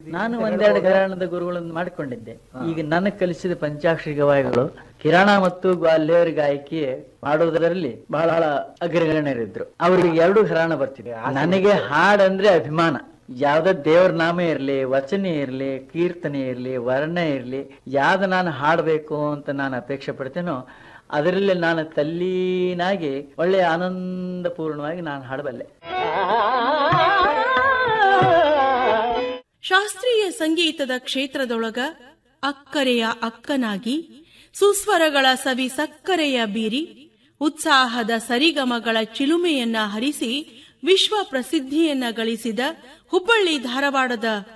ನಾನು ಒಂದೆರಡು ಘರಾಣದ ಗುರುಗಳನ್ನು ಮಾಡಿಕೊಂಡಿದ್ದೆ ಈಗ ನನಗೆ ಕಲಿಸಿದ ಪಂಚಾಕ್ಷರಿ ಗವಾಯಿಗಳು ಕಿರಾಣ ಮತ್ತು ಗ್ವಾಲ್ಯರ್ ಗಾಯಕಿ ಮಾಡುವುದರಲ್ಲಿ ಬಹಳ ಅಗ್ರಗಣ್ಯರಿದ್ರು ಅವರಿಗೆ ಎರಡು ಘರಾಣ ಬರ್ತಿದೆ ನನಗೆ ಹಾಡಂದ್ರೆ ಅಭಿಮಾನ ಯಾವ್ದ ದೇವ್ರ ನಾಮ ಇರ್ಲಿ ವಚನ ಇರ್ಲಿ ಕೀರ್ತನೆ ಇರ್ಲಿ ವರ್ಣ ಇರ್ಲಿ ಯಾವ್ದು ನಾನು ಹಾಡಬೇಕು ಅಂತ ನಾನು ಅಪೇಕ್ಷೆ ಪಡ್ತೇನೋ ಅದರಲ್ಲಿ ನಾನು ತಲ್ಲೀನಾಗಿ ಒಳ್ಳೆ ಆನಂದಪೂರ್ಣವಾಗಿ ನಾನು ಹಾಡಬಲ್ಲೆ ಶಾಸ್ತ್ರೀಯ ಸಂಗೀತದ ಕ್ಷೇತ್ರದೊಳಗ ಅಕ್ಕರೆಯ ಅಕ್ಕನಾಗಿ ಸುಸ್ವರಗಳ ಸವಿ ಸಕ್ಕರೆಯ ಬೀರಿ ಉತ್ಸಾಹದ ಸರಿಗಮಗಳ ಚಿಲುಮೆಯನ್ನ ಹರಿಸಿ ವಿಶ್ವ ಪ್ರಸಿದ್ಧಿಯನ್ನ ಗಳಿಸಿದ ಹುಬ್ಬಳ್ಳಿ ಧಾರವಾಡದ